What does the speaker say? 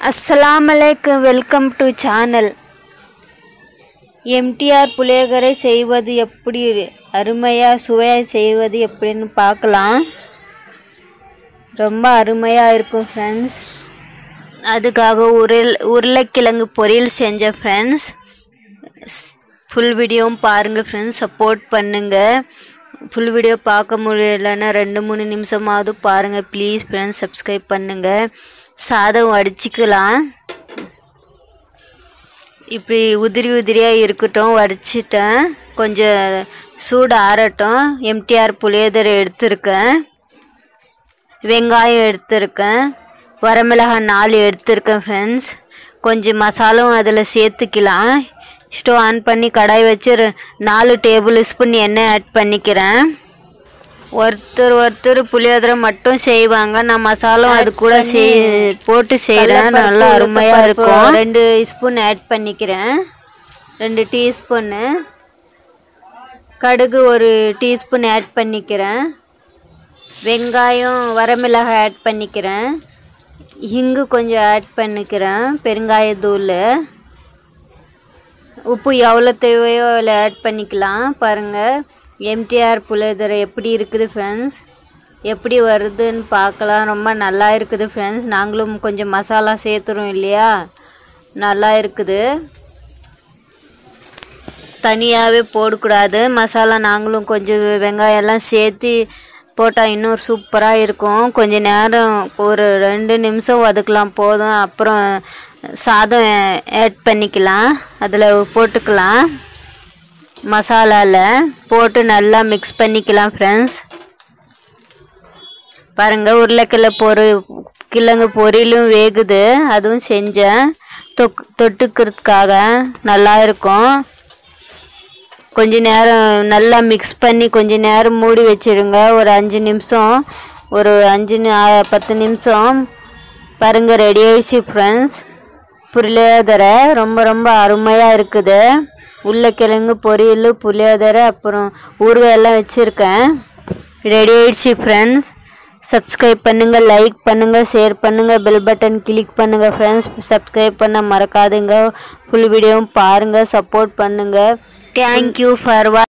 அஸ்ஸலாமு அலைக்கும் welcome to channel MTR புளியோகரை செய்வது எப்படி அருமையாக சுவையாக செய்வது எப்படின்னு பார்க்கலாம் ரொம்ப அருமையாக இருக்கும் ஃப்ரெண்ட்ஸ் அதுக்காக உருள் உருளைக்கிழங்கு பொரியல் செஞ்சேன் ஃப்ரெண்ட்ஸ் ஃபுல் வீடியோவும் பாருங்கள் ஃப்ரெண்ட்ஸ் சப்போர்ட் பண்ணுங்கள் ஃபுல் வீடியோ பார்க்க முடியலைன்னா ரெண்டு மூணு நிமிஷமாவது பாருங்கள் ப்ளீஸ் ஃப்ரெண்ட்ஸ் சப்ஸ்கிரைப் பண்ணுங்கள் சாதம் வடிச்சிக்கலாம் இப்படி உதிரி உதிரியாக இருக்கட்டும் வடிச்சிட்டேன் கொஞ்சம் சூடு ஆறட்டும் எம்டிஆர் புளியோதரை எடுத்திருக்கேன் வெங்காயம் எடுத்திருக்கேன் வரமிளகாய் நாலு எடுத்திருக்கேன் ஃப்ரெண்ட்ஸ் கொஞ்சம் மசாலாவும் அதில் சேர்த்துக்கலாம் ஸ்டவ் ஆன் பண்ணி கடாய் வச்சு ரெ- நாலு டேபிள் ஸ்பூன் எண்ணெய் ஆட் பண்ணிக்கிறேன் ஒருத்தர் ஒருத்தர் புளியோதரை மட்டும் செய்வாங்க நான் மசாலும் அது கூட செய் போட்டு செய்கிறேன் நல்லா அருமையாக இருக்கும் ரெண்டு ஸ்பூன் ஆட் பண்ணிக்கிறேன் ரெண்டு டீஸ்பூன்னு கடுகு ஒரு டீஸ்பூன் ஆட் பண்ணிக்கிறேன் வெங்காயம் வரமிளகாய் ஆட் பண்ணிக்கிறேன் இங்கு கொஞ்சம் ஆட் பண்ணிக்கிறேன் பெருங்காயத்தூள் உப்பு எவ்வளோ தேவையோ அதில் ஆட் பண்ணிக்கலாம் பாருங்கள் எம்டிஆர் புளியோதரை எப்படி இருக்குது ஃப்ரெண்ட்ஸ் எப்படி வருதுன்னு பார்க்கலாம் ரொம்ப நல்லா இருக்குது ஃப்ரெண்ட்ஸ் நாங்களும் கொஞ்சம் மசாலா சேர்த்துறோம் இல்லையா நல்லா இருக்குது தனியாகவே போடக்கூடாது மசாலா நாங்களும் கொஞ்சம் வெங்காயம் எல்லாம் சேர்த்து போட்டால் இன்னும் சூப்பராக இருக்கும் கொஞ்ச நேரம் ஒரு ரெண்டு நிமிஷம் வதக்கலாம் போதும் அப்புறம் சாதம் ஆட் பண்ணிக்கலாம் அதில் போட்டுக்கலாம் மசாலாவில் போட்டு நல்லா மிக்ஸ் பண்ணிக்கலாம் ஃப்ரெண்ட்ஸ் பாருங்கள் உருளைக்கிழ பொரு கிழங்கு பொரியலும் வேகுது அதுவும் செஞ்சேன் தொக் தொட்டுக்கிறதுக்காக நல்லா இருக்கும் கொஞ்ச நேரம் நல்லா மிக்ஸ் பண்ணி கொஞ்ச நேரம் மூடி வச்சிடுங்க ஒரு அஞ்சு நிமிஷம் ஒரு அஞ்சு நி- ஆ, பத்து நிமிஷம் பாருங்க ரெடி ஆயிடுச்சு ஃப்ரெண்ட்ஸ் புளியோதரை ரொம்ப ரொம்ப அருமையாக இருக்குது உருளைக்கிழங்கு பொரியல் புளியோதரை அப்புறம் ஊறுகாய் எல்லாம் வச்சுருக்கேன் ரெடி ஆயிடுச்சு ஃப்ரெண்ட்ஸ் சப்ஸ்கிரைப் பண்ணுங்கள் லைக் பண்ணுங்கள் ஷேர் பண்ணுங்கள் பெல் பட்டன் கிளிக் பண்ணுங்கள் ஃப்ரெண்ட்ஸ் சப்ஸ்கிரைப் பண்ண மறக்காதுங்க ஃபுல் வீடியோவும் பாருங்கள் சப்போர்ட் பண்ணுங்கள் தேங்க்யூ ஃபார் வா